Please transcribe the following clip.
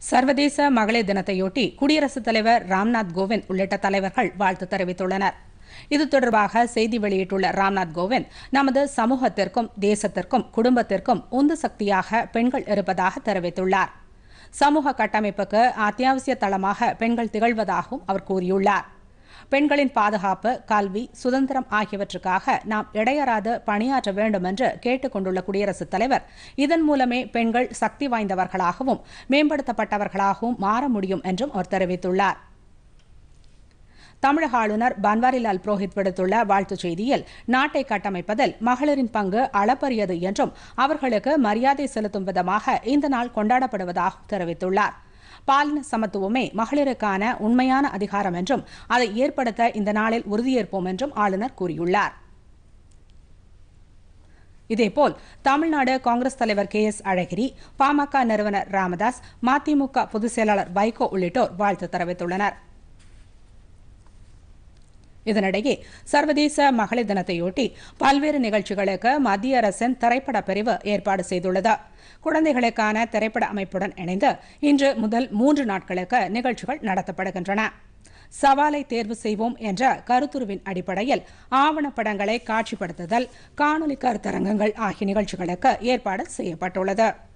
சர்வதேச மகளிர் தினத்தையொட்டி குடியரசுத் தலைவர் ராம்நாத் கோவிந்த் உள்ளிட்ட தலைவர்கள் வாழ்த்து தெரிவித்துள்ளனர் இது தொடர்பாக செய்தி வெளியிட்டுள்ள ராம்நாத் கோவிந்த் நமது சமூகத்திற்கும் தேசத்திற்கும் குடும்பத்திற்கும் உந்து சக்தியாக பெண்கள் இருப்பதாக தெரிவித்துள்ளார் சமூக கட்டமைப்புக்கு அத்தியாவசிய தளமாக பெண்கள் திகழ்வதாகவும் அவர் கூறியுள்ளார் பெண்களின் பாதுகாப்பு கல்வி சுதந்திரம் ஆகியவற்றுக்காக நாம் இடையறாது பணியாற்ற வேண்டும் என்று கேட்டுக் கொண்டுள்ள குடியரசுத் தலைவர் இதன் மூலமே பெண்கள் சக்தி வாய்ந்தவர்களாகவும் மேம்படுத்தப்பட்டவர்களாகவும் மாற முடியும் என்றும் அவர் தெரிவித்துள்ளார் தமிழக ஆளுநர் பன்வாரிலால் புரோஹித் விடுத்துள்ள வாழ்த்துச் செய்தியில் நாட்டை கட்டமைப்பதில் மகளிரின் பங்கு அளப்பரியது என்றும் அவர்களுக்கு மரியாதை செலுத்தும் விதமாக இந்த நாள் கொண்டாடப்படுவதாக தெரிவித்துள்ளார் பாலின சமத்துவமே மகளிருக்கான உண்மையான அதிகாரம் என்றும் அதை ஏற்படுத்த இந்த நாளில் உறுதியேற்போம் என்றும் ஆளுநர் கூறியுள்ளார் இதேபோல் தமிழ்நாடு காங்கிரஸ் தலைவர் கே எஸ் அழகிரி பாமக நிறுவனர் ராமதாஸ் மதிமுக பொதுச் செயலாளர் வைகோ உள்ளிட்டோர் வாழ்த்து தெரிவித்துள்ளனர் இதனிடையே சர்வதேச மகளிர் தினத்தையொட்டி பல்வேறு நிகழ்ச்சிகளுக்கு மத்திய அரசின் திரைப்பட பிரிவு ஏற்பாடு செய்துள்ளது குழந்தைகளுக்கான திரைப்பட அமைப்புடன் இணைந்து இன்று முதல் மூன்று நாட்களுக்கு நிகழ்ச்சிகள் நடத்தப்படுகின்றன சவாலை தேர்வு செய்வோம் என்ற கருத்துருவின் அடிப்படையில் ஆவணப்படங்களை காட்சிப்படுத்துதல் காணொலி கருத்தரங்கங்கள் ஆகிய நிகழ்ச்சிகளுக்கு ஏற்பாடு செய்யப்பட்டுள்ளது